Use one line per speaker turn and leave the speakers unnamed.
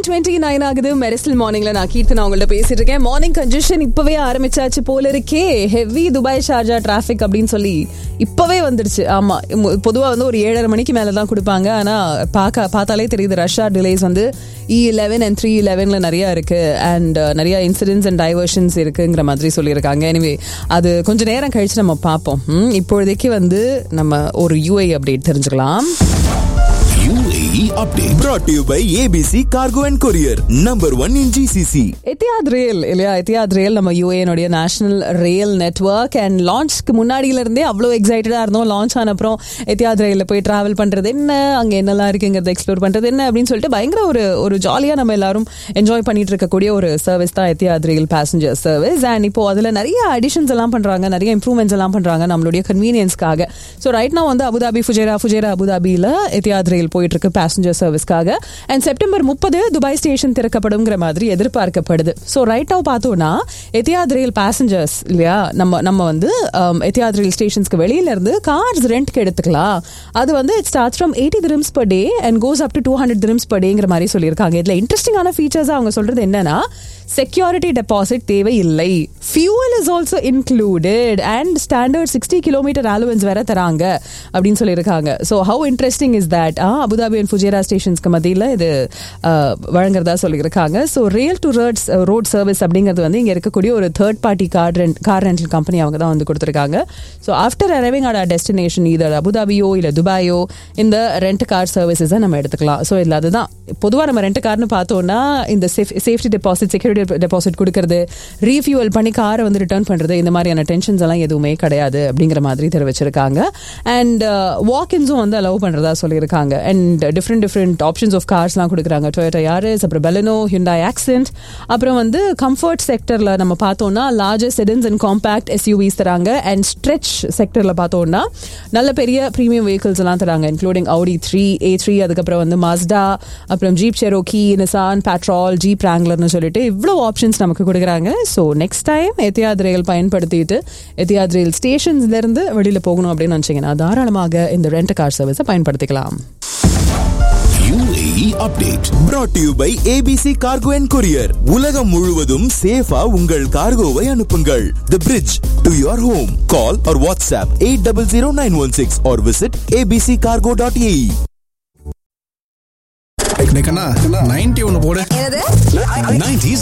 Eleven twenty nine ஆகுது மெரிசல் மார்னிங்ல நான் கீர்த்தனா உங்கள்ட்ட பேசிட்டு இருக்கேன் மார்னிங் கன்ஜெஷன் இப்பவே ஆரம்பிச்சாச்சு போல இருக்கே ஹெவி துபாய் ஷார்ஜா டிராஃபிக் அப்படின்னு சொல்லி இப்பவே வந்துடுச்சு ஆமா மு- பொதுவா வந்து ஒரு ஏழரை மணிக்கு மேல தான் கொடுப்பாங்க ஆனா பார்க்க பார்த்தாலே தெரியுது ரஷ்யா டிலேஸ் வந்து இ லெவன் அண்ட் த்ரீ லெவன்ல நிறைய இருக்கு அண்ட் நிறைய இன்சிடென்ட்ஸ் அண்ட் டைவர்ஷன்ஸ் இருக்குங்கிற மாதிரி சொல்லியிருக்காங்க எனிவே அது கொஞ்ச நேரம் கழிச்சு நம்ம பார்ப்போம் ம், இப்பொழுதைக்கு வந்து நம்ம ஒரு யூஐ அப்டேட் தெரிஞ்சுக்கலாம்
UAE update brought to you by ABC Cargo and Courier, number one in GCC.
Etihad Rail இல்லையா எத்தியாத் ரயில் நம்ம யூஏனுடைய நேஷனல் ரயில் நெட்வொர்க் அண்ட் லான்ச்க்கு முன்னாடியில இருந்தே அவ்வளோ எக்ஸைட்டடா இருந்தோம் லான்ச் ஆன அப்புறம் எத்தியாத் ரயில்ல போய் டிராவல் பண்றது என்ன அங்க என்னெல்லாம் இருக்குங்கிறத எக்ஸ்ப்ளோர் பண்றது என்ன அப்படின்னு சொல்லிட்டு பயங்கர ஒரு ஒரு ஜாலியா நம்ம எல்லாரும் என்ஜாய் பண்ணிட்டு இருக்கக்கூடிய ஒரு சர்வீஸ் தான் Etihad Rail passenger service and இப்போ அதுல நிறைய அடிஷன்ஸ் எல்லாம் பண்றாங்க நிறைய இம்ப்ரூவ்மெண்ட்ஸ் எல்லாம் பண்றாங்க நம்மளுடைய கன்வீனியன்ஸ்க்காக ஸோ ரைட் நான் வந்து அபுதாபி ஃபுஜேரா ஃபுஜேரா அபுதாபியில எத்தியாத் ரயில் போயிட்டு இருக்கு பேசஞ்சர் சர்வீஸ்க்காக அண்ட் செப்டம்பர் முப்பது துபாய் ஸ்டேஷன் திறக்கப்படுங்கிற மாதிரி எதிர்பார்க்கப்படுது ஸோ ரைட் நவ் பார்த்தோம்னா எத்தியாத் ரயில் பேசஞ்சர்ஸ் இல்லையா நம்ம நம்ம வந்து um, எத்தியாத் ரயில் ஸ்டேஷன்ஸ்க்கு வெளியில இருந்து கார்ஸ் ரெண்ட்க்கு எடுத்துக்கலாம் அது வந்து it starts from eighty dirhams per day and goes up to two hundred dirhams per டேங்கிற மாதிரி சொல்லியிருக்காங்க இதுல இன்ட்ரெஸ்டிங்கான ஃபீச்சர்ஸ் அவங்க சொல்றது என்னன்னா செக்யூரிட்டி டெபாசிட் தேவையில்லை fuel is also included and standard sixty kilometre allowance வேற தராங்க அப்படின்னு சொல்லியிருக்காங்க so how interesting is that Abu Dhabi and Fujairah ஸ்டேஷன்ஸ்க்கு மத்தியில் இது ஆஹ், வழங்குறதா சொல்லியிருக்காங்க so rail to roads road service அப்படிங்கிறது வந்து இங்கே இருக்கக்கூடிய ஒரு third party car rent car rental company அவங்க தான் வந்து கொடுத்துருக்காங்க so after arriving at destination either அபுதாபியோ இல்லை துபாயோ இந்த ரெண்ட் கார் சர்வீசஸை நம்ம எடுத்துக்கலாம் ஸோ இதில் அதுதான் பொதுவாக நம்ம ரெண்ட் கார்னு பார்த்தோம்னா இந்த சேஃப்டி டெபாசிட் செக்யூரிட்டி டெபாசிட் கொடுக்கறது ரீஃபியூவல் பண்ணி காரை வந்து ரிட்டர்ன் பண்ணுறது இந்த மாதிரியான டென்ஷன்ஸ் எல்லாம் எதுவுமே கிடையாது அப்படிங்கிற மாதிரி தெரிவிச்சிருக்காங்க அண்ட் வாக் இன்ஸும் வந்து அலோவ் பண்ணுறதா சொல்லியிருக்காங்க and different different options of கார்ஸ்லாம் கொடுக்குறாங்க டொயோட்டா யாரஸ் அப்புறம் பெலனோ ஹிண்டாய் ஆக்சென்ட் அப்புறம் வந்து கம்ஃபர்ட் செக்டரில் நம்ம பார்த்தோம்னா largest sedans and compact SUVs தராங்க அண்ட் ஸ்ட்ரெச் செக்டரில் பார்த்தோம்னா நல்ல பெரிய ப்ரீமியம் வெஹிக்கிள்ஸ் எல்லாம் தராங்க including Audi three A three அதுக்கப்புறம் வந்து மாஸ்டா அப்புறம் Jeep Cherokee Nissan Patrol Jeep ராங்லர்னு சொல்லிட்டு இவ்வளோ ஆப்ஷன்ஸ் நமக்கு கொடுக்குறாங்க so next time Etihad Rail பயன்படுத்திட்டு எத்தியாத் ரயில் ஸ்டேஷன்ஸ்லேருந்து வெளியில் போகணும் அப்படின்னு நினச்சிங்கன்னா தாராளமாக இந்த ரெண்ட் கார் சர்வீஸை பயன்படுத்திக்கலாம்
UAE update brought to you by ABC Cargo and Courier. உலகம் முழுவதும் சேஃபா உங்கள் கார்கோவை அனுப்புங்கள். The bridge to your home. Call or WhatsApp 800916 or visit abccargo.ae.
Ninety ஒன்னு போடு
என்னது
90s